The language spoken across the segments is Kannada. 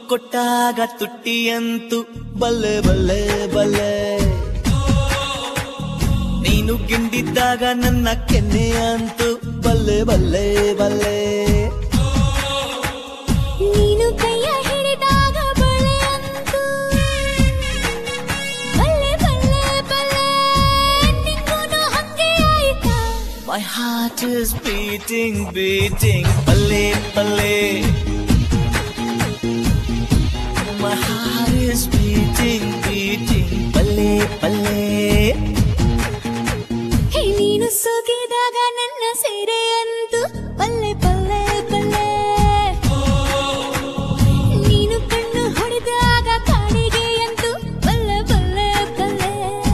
ಕೊಟ್ಟಾಗ ತುಟ್ಟಿಯಂತು ಬಲ್ಲೆ ಬಲ್ಲೆ ಬಲ್ಲೆ ನೀನು ಗಿಂಡಿದ್ದಾಗ ನನ್ನ ಕೆನ್ನೆ ಅಂತು ಬಲ್ಲೆ ಬಲ್ಲೆ ಬಲ್ಲೆ ನೀನು ಕೈಯ ಹಿಡಿದಾಗ ಬಳೆ ಅಂತು ಬಲ್ಲೆ ಬಲ್ಲೆ ಬಲ್ಲೆ ನಿಂಗೂನು ಹಂಗೆ ಆಯ್ತಾ My heart is beating, beating, ಬಲ್ಲೆ ಬಲ್ಲೆ My heart is beating, beating, ಬಲ್ಲೆ ಬಲ್ಲೆ ಹೇ ನೀನು ಸೋಕಿದಾಗ ನನ್ನ ಸೀರೆ ಅಂತು ಬಲ್ಲೆ ಬಲ್ಲೆ ಬಲ್ಲೆ ನೀನು ಕಣ್ಣು ಹೊಡೆದಾಗ ಕಾಡಿಗೆ ಅಂತು ಬಲ್ಲೆ ಬಲ್ಲೆ ಬಲ್ಲೆ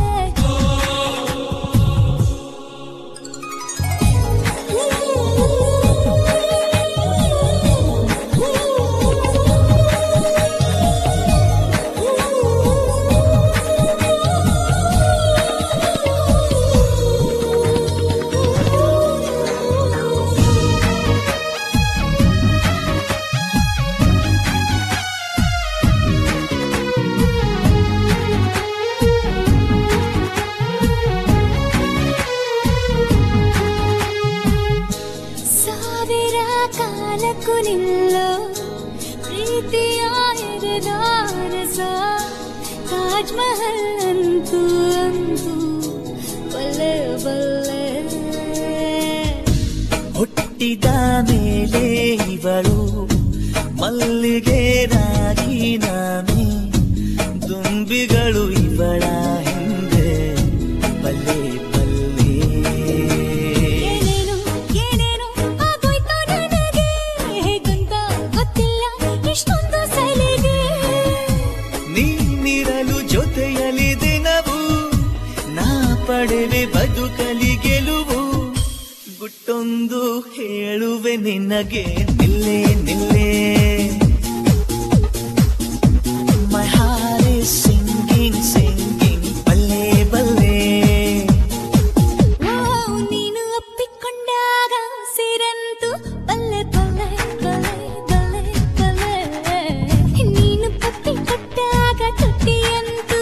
ಸಾವಿರ ಕಾಲಕ್ಕೂ ನಿಲ್ಲೋ ಪ್ರೀತಿಯ ಎರೆದಾರಸ ತಾಜ್ ಮಹಲ್ ಅಂತೂ ಅಂತೂ ಬಲ್ಲೆ ಬಲ್ಲೆ ಹುಟ್ಟಿದ ಮೇಲೆ ಇವಳು ಮಲ್ಲಿಗೆ ರಾಗಿ ನಾಮಿ ದುಂಬಿಗಳು ಇವಳ ಹಿಂದೆ ಬಲ್ಲೆ ಬಲ್ಲೆ ಏನೇನು ಏನೇನು ಆಗೋಯ್ತು ನನಗೆ ಹೇಗಂತ ಗೊತ್ತಿಲ್ಲ ಇಷ್ಟೊಂದು ಸಲಿಗೆ ನೀನಿರಲು ಜೊತೆಯಲ್ಲಿ ದಿನವು ನಾ ಪಡೆವೆ ಬದುಕಲಿ ಗೆಲುವು ಗುಟ್ಟೊಂದು ಹೇಳುವೆ ನಿನಗೆ ನಿಲ್ಲೆ ನಿಲ್ಲೆ My heart is singing, singing, ಬಲ್ಲೆ ಬಲ್ಲೆ ಓ ನೀನು ಒಪ್ಪಿಕೊಂಡಾಗ ಸಿರಂತು ಬಲ್ಲೆ ಬಲ್ಲೆ ಬಲ್ಲೆ ಬಲ್ಲೆ ಬಲ್ಲೆ ನೀನು ಪಟ್ಟಿ ಕೊಟ್ಟಾಗ ತುಟಿಯಂತು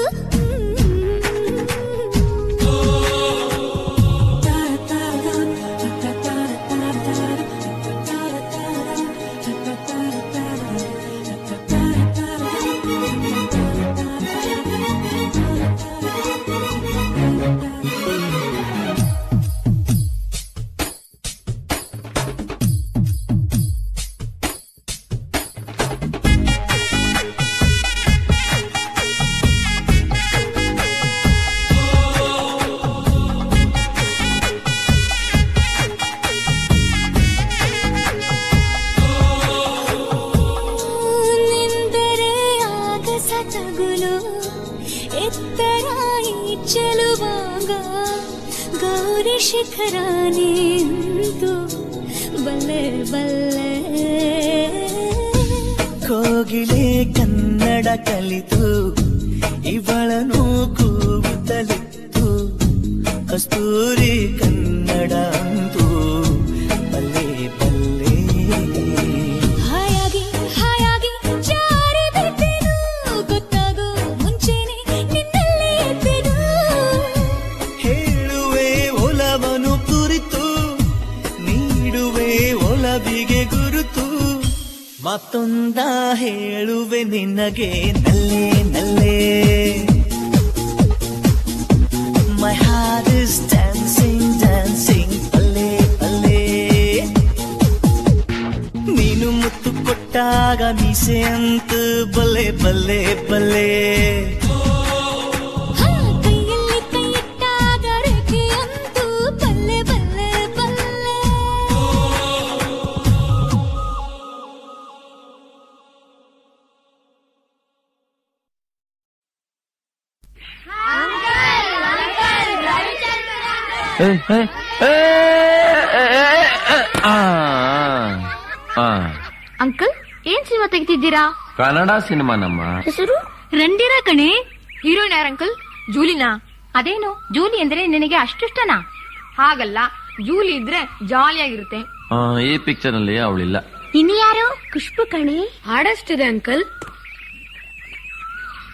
ನಿಂದರೆ ಆಗಸ ತಗುಲು ಎತ್ತರ ಈ ಚೆಲುವಾಗ ಗೌರಿ ಶಿಖರಾನೇ ಅಂತು ಬಲ್ಲೆ ಬಲ್ಲೆ ಕೋಗಿಲೆ ಕನ್ನಡ ಕಲಿತು ಇವಳನು ಕೂಗುತ್ತಲಿತ್ತು ಕಸ್ತೂರಿ ಕನ್ನಡ ಅಂತೂ ಬಲ್ಲೆ ಬಲ್ಲೆ ಹಾಯಾಗಿ ಹಾಯಾಗಿ ಜಾರಿ ಬಿದ್ದೆನು ಗೊತ್ತಾಗೋ ಮುಂಚೆನೆ ನಿನ್ನಲ್ಲಿ ಎದ್ದೆನು ಹೇಳುವೆ ಒಲವನು ಕುರಿತು ನೀಡುವೆ ಒಲವಿಗೆ ಗುರುತು ಮತ್ತೊಂದ ಹೇಳುವೆ ನಿನಗೆ ನಲ್ಲೆ ನಲ್ಲೆ My heart is dancing, dancing, ಬಲ್ಲೆ ಬಲ್ಲೆ ನೀನು ಮುತ್ತು ಕೊಟ್ಟಾಗ ಮೀಸೆ ಅಂತ ಬಲ್ಲೆ ಬಲ್ಲೆ ಬಲ್ಲೆ ಹಾ ಕೈಯಲ್ಲಿ ಕೈ ಇಟ್ಟಾಗ ರೇಖೆ ಅಂತು ಬಲ್ಲೆ ಬಲ್ಲೆ ಬಲ್ಲೆ ಏ, ಏ, ಏ, ಏ, ಏ, ಏ, ಆ, ಆ. ಅಂಕಲ್ ಏನ್ ಸಿನಿಮಾ ತೆಗಿತಿದ್ದೀರಾ ಕನ್ನಡ ಸಿನಿಮಾ ನಮ್ಮ ಹೆಸರು ರಂಡಿರ ಕಣೆ ಹೀರೋಯಿನ್ ಯಾರ ಅಂಕಲ್ ಜೂಲಿನಾ ಅದೇನು ಜೂಲಿ ಅಂದ್ರೆ ನಿನಗೆ ಅಷ್ಟಿಷ್ಟನಾ ಹಾಗಲ್ಲ ಜೂಲಿ ಇದ್ರೆ ಜಾಲಿಯಾಗಿರುತ್ತೆ ಆ, ಈ ಪಿಕ್ಚರ್ ನಲ್ಲಿ ಅವಳಿಲ್ಲ ಇನ್ನು ಯಾರು ಖುಷ್ಬು ಕಣೆ ಹಾಡಷ್ಟಿದೆ ಅಂಕಲ್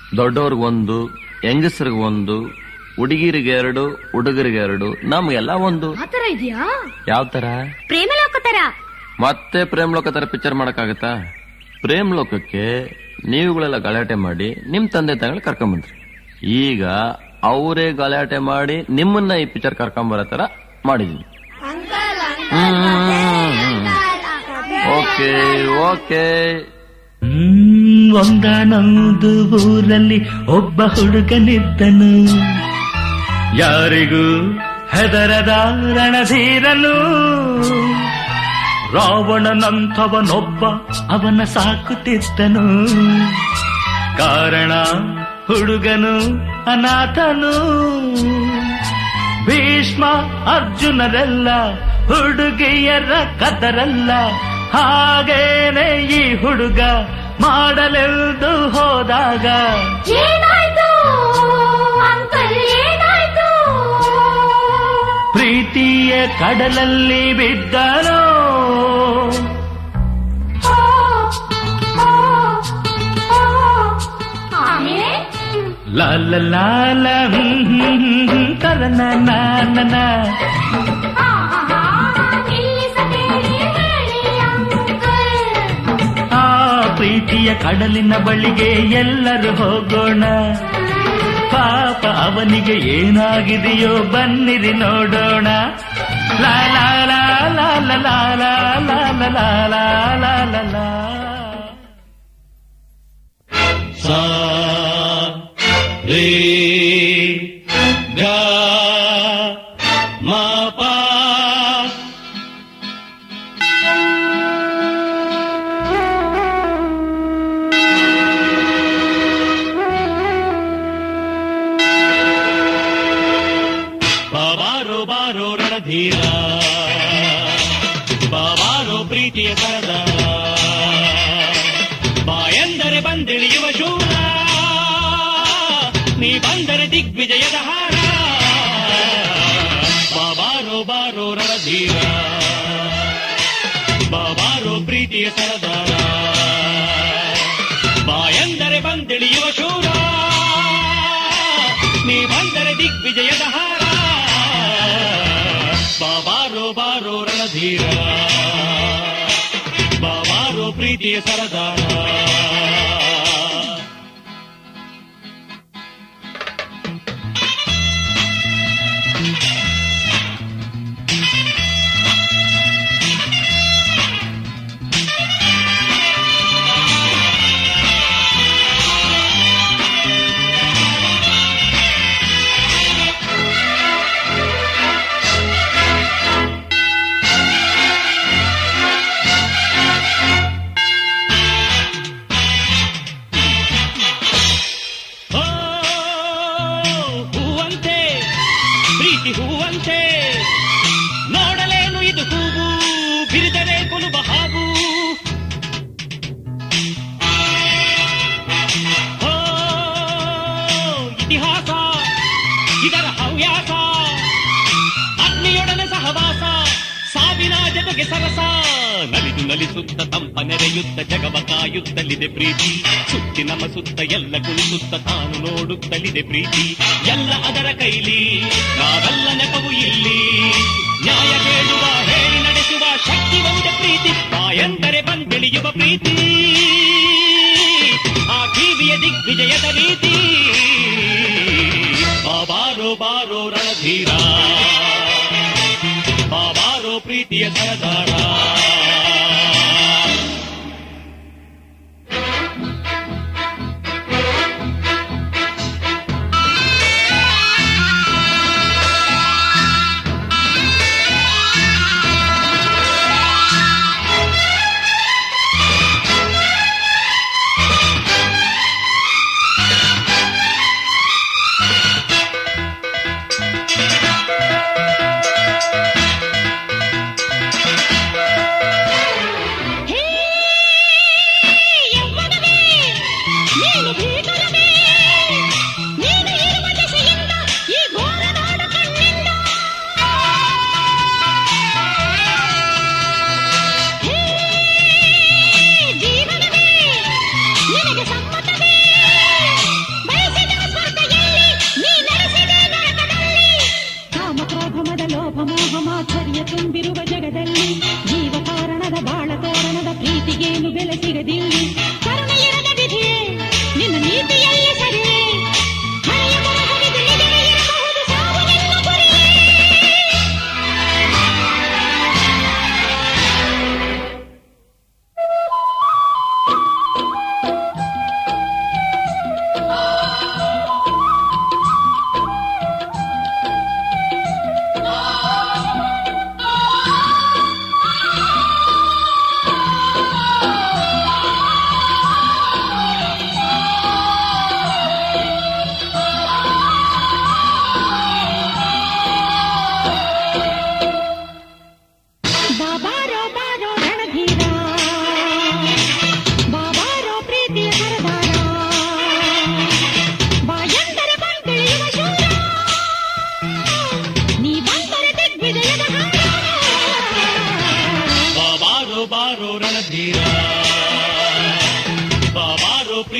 ದೊಡ್ಡವ್ರಿಗೊಂದು ಹೆಂಗಸರಿಗೆ ಒಂದು ಹುಡುಗಿರಿಗೆ ಎರಡು ಹುಡುಗರಿಗೆ ಎರಡು ನಮ್ಗೆಲ್ಲ ಒಂದು ಆತರ ಇದೆಯಾ ಯಾವ ತರ ಪ್ರೇಮ ಲೋಕ ತರ ಮತ್ತೆ ಪ್ರೇಮ್ ಲೋಕ ತರ ಪಿಕ್ಚರ್ ಮಾಡಕ್ಕಾಗತ್ತಾ ಪ್ರೇಮ್ ಲೋಕಕ್ಕೆ ನೀವುಗಳೆಲ್ಲ ಗಲಾಟೆ ಮಾಡಿ ನಿಮ್ ತಂದೆ ತಾಯಿಗಳು ಕರ್ಕೊಂಬಂದ್ರಿ ಈಗ ಅವರೇ ಗಲಾಟೆ ಮಾಡಿ ನಿಮ್ಮನ್ನ ಈ ಪಿಕ್ಚರ್ ಕರ್ಕೊಂಬರೋ ತರ ಮಾಡಿದೀನಿ ಓಕೆ ಓಕೆ ಹ್ಮ್, ಒಂದಾನೊಂದು ಊರಲ್ಲಿ ಒಬ್ಬ ಹುಡುಗನಿದ್ದನು ಯಾರಿಗೂ ಹೆದರದ ರಣಧೀರನು ರಾವಣನಂಥವನೊಬ್ಬ ಅವನ ಸಾಕುತ್ತಿದ್ದನು ಕಾರಣ ಹುಡುಗನು ಅನಾಥನು ಭೀಷ್ಮ ಅರ್ಜುನರೆಲ್ಲ ಹುಡುಗಿಯರ ಕದರಲ್ಲ ಹಾಗೇನೆ ಈ ಹುಡುಗ ಮಾಡಲೆಂದು ಹೋದಾಗ ಏನಾಯ್ತು ಅಂಕಲ್ ಏನಾಯ್ತು ಪ್ರೀತಿಯ ಕಡಲಲ್ಲಿ ಬಿದ್ದನು ಆಮೇಲೆ ಲಾಲ ಲಾಲ ಹ್ಮ್ ಹ್ಮ್ ಹ್ಮ್ ಹ್ಮ್ ತರನ ನಾನನ ನಿಲ್ಲಿಸಬೇಡಿ ಹೇಳಿ ಅಂಕಲ್ ಆ ಪ್ರೀತಿಯ ಕಡಲಿನ ಬಳಿಗೆ ಎಲ್ಲರೂ ಹೋಗೋಣ ಪಾಪ ಅವನಿಗೆ ಏನಾಗಿದೆಯೋ ಬನ್ನಿರಿ ನೋಡೋಣ ಲಾ ಲಾ ಲಾ ಲಾ ಲಾ ಲಾ ಲಾ ಲಾ ಲಾ ಲಾ ಲಾ ಲಾ ಲಾ ಲಾ. ಸಾ ರೇ ಗ ಮ ಪ ಬಾಬಾರೋ ಬಾರೋ ರಣಧೀರ ಬಾಬಾರೋ ಪ್ರೀತಿಯ ಸರದ ಬಾಯಂದರೆ ಬಂದಿಳಿಯುವ ಶೂರ ನೀ ಬಂದರೆ ದಿಗ್ವಿಜಯದ ಹಾರ ಬಾಬಾರೋ ಬಾರೋ ರಣಧೀರ ಬಾಬಾರೋ ಪ್ರೀತಿಯ ಸರದಾರ ಬಾಯಂದರೆ ಬಂದಿಳಿಯುವ ಶೂರ ನೀ ಬಂದರೆ ದಿಗ್ವಿಜಯದ ಹಾರ ಬಾಬಾರೋ ಬಾರೋ ರಣಧೀರ ಬಾಬಾರೋ ಪ್ರೀತಿಯ ಸರದಾರ ಓ, ಹೂವಂತೆ ಪ್ರೀತಿ ಹೂವಂತೆ ನೋಡಲೇನು ಇದು ಹೂವು ಬಿರಿದರೆ ಕೊಲುಬ ಹಾವು ಓ, ಇತಿಹಾಸ ಇದರ ಹವ್ಯಾಸ ಅಗ್ನಿಯೊಡನೆ ಸಹವಾಸ ಸಾವಿನ ಜೊತೆಗೆ ಸರಸ ನಲಿದು ನಲಿಸುತ್ತ ತಂಪ ನೆರೆಯುತ್ತ ಜಗವ ಕಾಯುತ್ತಲಿದೆ ಪ್ರೀತಿ ಸುತ್ತಿ ನಮ್ಮ ಸುತ್ತ ಎಲ್ಲ ಕುಣಿಸುತ್ತ ತಾನು ನೋಡುತ್ತಲಿದೆ ಪ್ರೀತಿ ಎಲ್ಲ ಅದರ ಕೈಲಿ ನಾವೆಲ್ಲ ನೆಪವು ಇಲ್ಲಿ ನ್ಯಾಯ ಕೇಳುವ ಹೇಳಿ ನಡೆಸುವ ಶಕ್ತಿ ಒಂದೇ ಪ್ರೀತಿ ಬಾಯಂದರೆ ಬಂದೆಳೆಯುವ ಪ್ರೀತಿ ಆ ಟಿವಿಯ ದಿಗ್ವಿಜಯದ ರೀತಿ ಬಾಬಾರೋ ಬಾರೋ ರಣಧೀರ ಬಾಬಾರೋ ಪ್ರೀತಿಯ ಸರದಾರ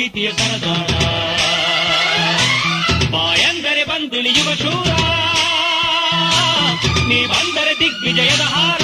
ಪ್ರೀತಿಯ ಸರದಾರ ಬಾಯಂದರೆ ಬಂದಿಳಿಯುವ ಶೂರ ನೀ ಬಂದರೆ ದಿಗ್ವಿಜಯದ ಹಾರ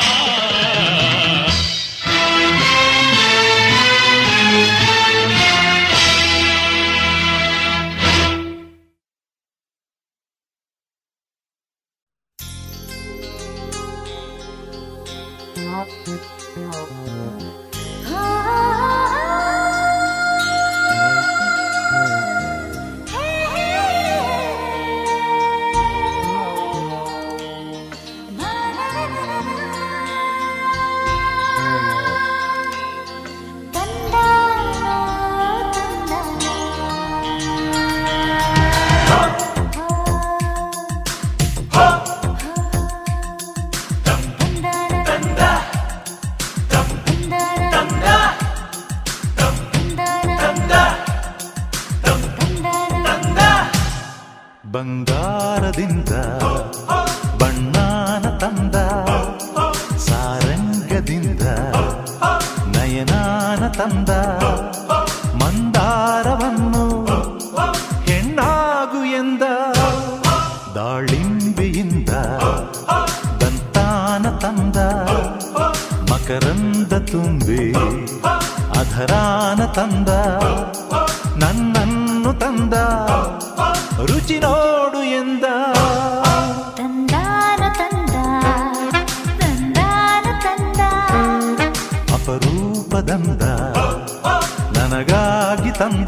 ಬಂಗಾರದಿಂದ ಬಣ್ಣಾನ ತಂದ ಸಾರಂಗದಿಂದ ನಯನಾನ ತಂದ ಮಂದಾರವನ್ನು ಹೆಣ್ಣಾಗು ಎಂದ ದಾಳಿಂಬೆಯಿಂದ ದಂತಾನ ತಂದ ಮಕರಂದ ತುಂಬಿ ಅಧರಾನ ತಂದ ನನ್ನನ್ನು ತಂದ ರುಚಿ ನೋಡು ಎಂದ ತಂದಾನ ತಂದ ತಂದಾನ ತಂದ ಅಪರೂಪದಂದ ನನಗಾಗಿ ತಂದ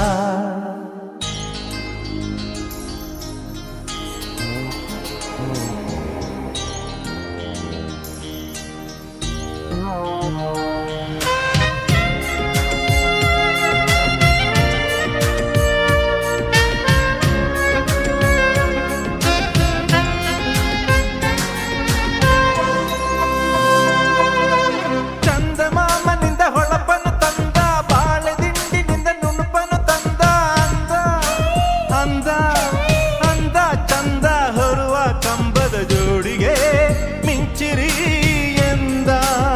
ಚಂದಮಾಮನಿಂದ ಹೊಳಪನು ತಂದ ಬಾಳೆ ದಿಂಡಿನಿಂದ ನುಣುಪನು ತಂದ ಅಂದ ಅಂದ ಅಂದ ಚಂದ ಹೊರುವ ಕಂಬದ ಜೋಡಿಗೆ ಮಿಂಚಿರಿ ಎಂದ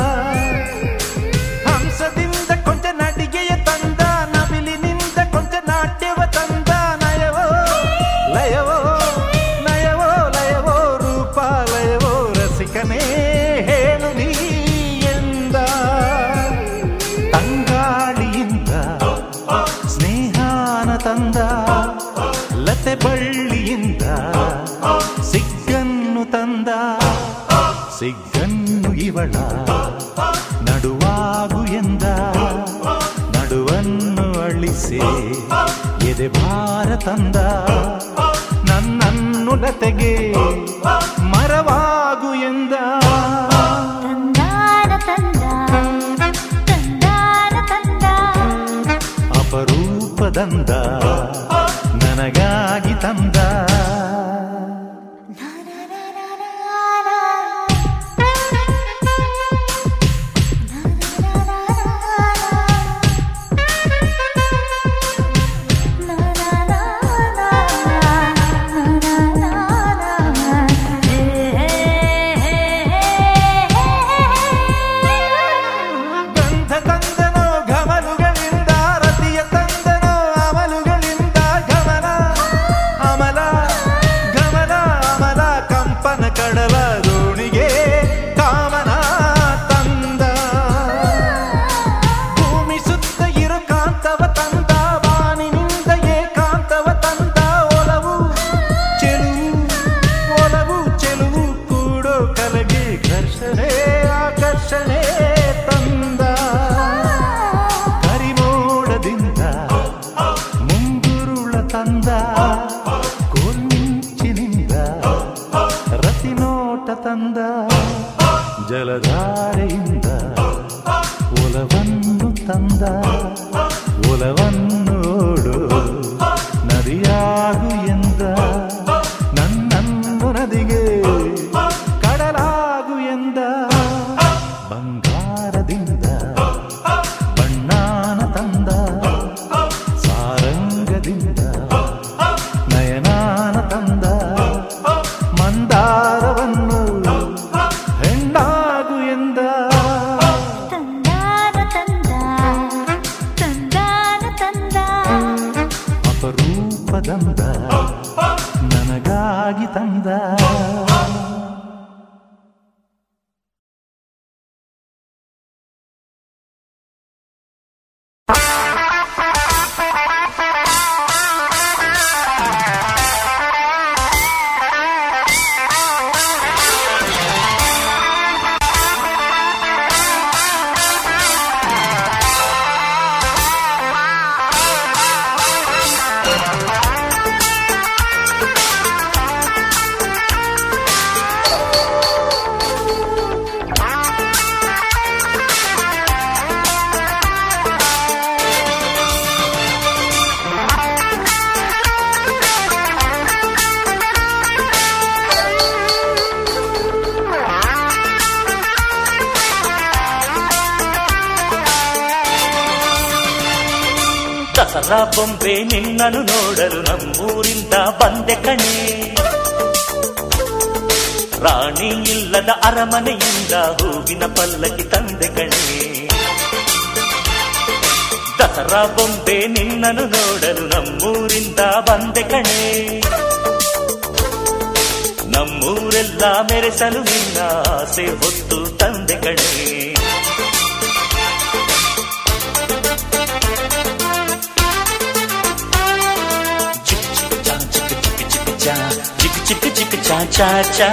ಹಂಸದಿಂದ ಕೊಂಚ ನಡಿಗೆಯ ತಂದ ನವಿಲಿನಿಂದ ಕೊಂಚ ನಾಟ್ಯವ ತಂದ ನಯವೋ ಲಯವೋ ನಯವೋ ಲಯವೋ ರೂಪ ಲಯವೋ ರಸಿಕನೇ ಹೇಳು ನೀ ಎಂದ ತಂಗಾಳಿಯಿಂದ ಸ್ನೇಹಾನ ತಂದ ಲತೆ ಬಳ್ಳಿಯಿಂದ ಸಿಗ್ಗನ್ನು ತಂದ ಸಿಗ್ಗನ್ನು ಇವಳ ನಡುವಾಗು ಎಂದ ನಡುವನ್ನು ಅಳಿಸಿ ಎದೆ ಭಾರ ತಂದ ನನ್ನನ್ನು ಲತೆಗೆ ಮರವಾಗು ಎಂದ ತಂದಾನ ತಂದ ತಂದಾನ ತಂದ ಅಪರೂಪದಂದ ನನಗಾಗಿ ತಂದ ಗಂಧ ತಂದನೋ ಘಮಲುಗಳಿಂದ ರತಿಯ ತಂದನೋ ಅಮಲುಗಳಿಂದ ಘಮನ ಅಮಲ ಘಮನ ಅಮಲ ಕಂಪನ ಕಡಲ ದೋಣಿಗೆ ಕಾಮನ ತಂದ ಭೂಮಿ ಸುತ್ತ ಇರು ಕಾಂತವ ತಂದ ಬಾನಿನಿಂದ ಏಕಾಂತವ ತಂದ ಒಲವು ಚೆಲುವು ಒಲವು ಚೆಲುವು ಕೂಡೋ ಕಲಗೆ ಘರ್ಷಣೆ ಆಕರ್ಷಣೆ ತಂದ ಕರಿಮೋಡದಿಂದ ಮುಂಗುರುಳ ತಂದ ಕೋಲ್ಮಿಂಚಿನಿಂದ ರತಿನೋಟ ತಂದ ಜಲಧಾರೆಯಿಂದ ಒಲವನ್ನು ತಂದ ಒಲವನ್ನು ಓಡು ನದಿಯಾಗು ಎಂದ ನನ್ನನ್ನು ನದಿಗೆ ಕಡಲಾಗು ಎಂದ ಬಂಗಾರದಿಂದ ಬಣ್ಣಾನ ತಂದ ಸಾರಂಗದಿಂದ ನಯನಾನ ತಂದ ಮಂದಾರವನ್ನು ಹೆಣ್ಣಾಗು ಎಂದ ತಂದಾನ ತಂದ ತಂದಾನ ತಂದ ರೂಪದಂದ ನನಗಾಗಿ ತಂದ ದಸರಾ ಬೊಂಬೆ ನಿನ್ನನ್ನು ನೋಡಲು ನಮ್ಮೂರಿಂದ ಬಂದೆ ಕಣೆ ರಾಣಿ ಇಲ್ಲದ ಅರಮನೆಯಿಂದ ಹೂವಿನ ಪಲ್ಲಕ್ಕಿ ತಂದೆ ಕಣೆ ದಸರಾ ಬೊಂಬೆ ನಿನ್ನನ್ನು ನೋಡಲು ನಮ್ಮೂರಿಂದ ಬಂದೆ ಕಣೆ ನಮ್ಮೂರೆಲ್ಲ ಮೆರೆಸಲು ನಿನ್ನ ಆಸೆ ಹೊತ್ತು ತಂದೆ ಕಣೆ ಚಿಕ್ಕ ಚಿಕ್ಕ ಚಿಕ್ಕ ಚಾ ಚಾ ಚಾ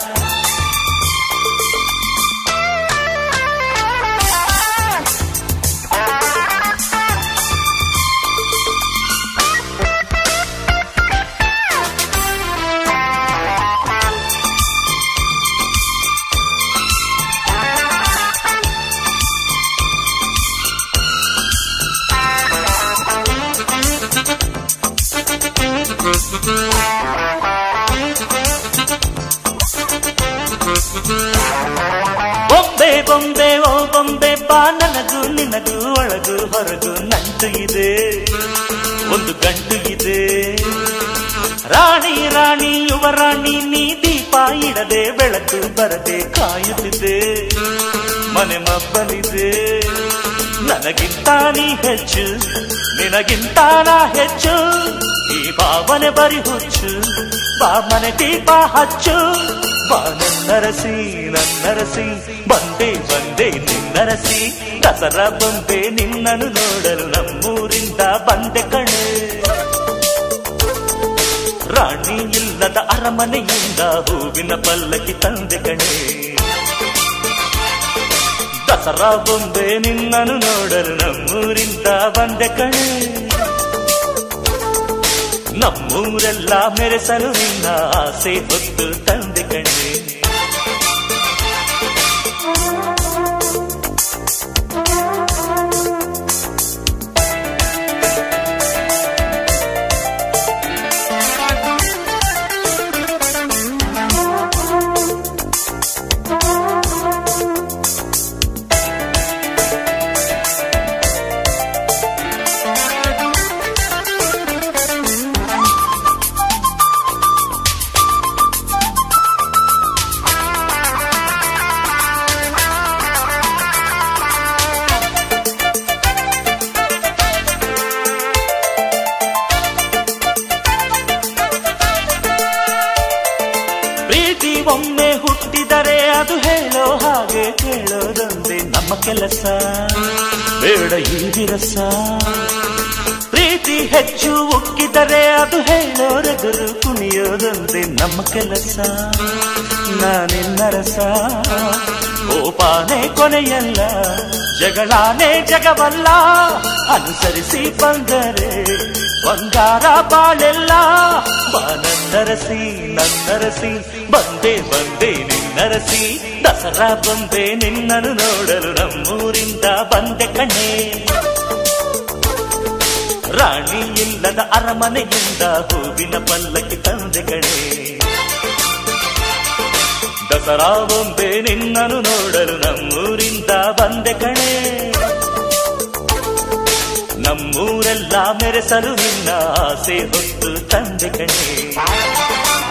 ಬೊಂಬೆ ಬೊಂಬೆ ಓ ಬೊಂಬೆ ಬಾ ನನಗೂ ನಿನಗೂ ಒಳಗು ಹೊರಗು ನಂಟು ಇದೆ ಒಂದು ಗಂಟು ಇದೆ ರಾಣಿ ರಾಣಿ ಯುವರಾಣಿ ನೀ ದೀಪ ಇಡದೆ ಬೆಳಕು ಬರದೆ ಕಾಯುತ್ತಿದೆ ಮನೆ ಮಬ್ಬಲಿದೆ ನನಗಿಂತ ನೀ ಹೆಚ್ಚು ನಿನಗಿಂತ ನಾ ಹೆಚ್ಚು ಈ ಭಾವನೆ ಬರಿ ಹುಚ್ಚು ಬಾ ಮನೆ ದೀಪ ಹಚ್ಚು ಬಾ ನನ್ನರಸಿ ನನ್ನರಸಿ ಬಂದೆ ಬಂದೆ ನಿನ್ನರಸಿ ದಸರಾ ಬಂದೆ ನಿನ್ನನ್ನು ನೋಡಲು ನಮ್ಮೂರಿಂದ ಬಂದೆ ಕಣೆ ರಾಣಿ ಇಲ್ಲದ ಅರಮನೆಯಿಂದ ಹೂವಿನ ಪಲ್ಲಕ್ಕಿ ತಂದೆ ಕಣೆ ದಸರಾ ಬೊಂಬೆ ನಿನ್ನನ್ನು ನೋಡಲು ನಮ್ಮೂರಿಂದ ಬಂದೆ ಕಣೆ ನಮ್ಮೂರೆಲ್ಲ ಮೆರೆಸಲು ನಿನ್ನ ಆಸೆ ಹೊತ್ತು ತಂದೆ ಕಣೆ ಪ್ರೀತಿ ಒಮ್ಮೆ ಹುಟ್ಟಿದರೆ ಅದು ಹೇಳೋ ಹಾಗೆ ಕೇಳೋದೊಂದೇ ನಮ್ಮ ಕೆಲಸ ಬೇಡ ಈ ವಿರಸ ಪ್ರೀತಿ ಹೆಚ್ಚು ಉಕ್ಕಿದರೆ ಅದು ಹೇಳೋರೆದುರು ಕುಣಿಯೋದೊಂದೇ ನಮ್ಮ ಕೆಲಸ ನಾನೆನ್ನರಸ ಕೋಪಾನೇ ಕೊನೆಯಲ್ಲ ಜಗಳಾನೇ ಜಗವಲ್ಲ ಅನುಸರಿಸಿ ಬಂದರೆ ಬಂಗಾರ ಬಾಳೆಲ್ಲ ಬಾ ನನ್ನರಸಿ ನನ್ನರಸಿ ಬಂದೆ ಬಂದೆ ನಿನ್ನರಸಿ ದಸರಾ ಬಂದೆ ನಿನ್ನನ್ನು ನೋಡಲು ನಮ್ಮೂರಿಂದ ಬಂದೆ ಕಣೆ ರಾಣಿ ಇಲ್ಲದ ಅರಮನೆಯಿಂದ ಹೂವಿನ ಪಲ್ಲಕ್ಕಿ ತಂದೆ ಕಣೆ ದಸರಾ ಬೊಂಬೆ ನಿನ್ನನ್ನು ನೋಡಲು ನಮ್ಮೂರಿಂದ ಬಂದೆ ಕಣೆ ನಮ್ಮೂರೆಲ್ಲ ಮೆರೆಸಲು ನಿನ್ನ ಆಸೆ ಹೊತ್ತು ತಂದೆ ಕಣೆ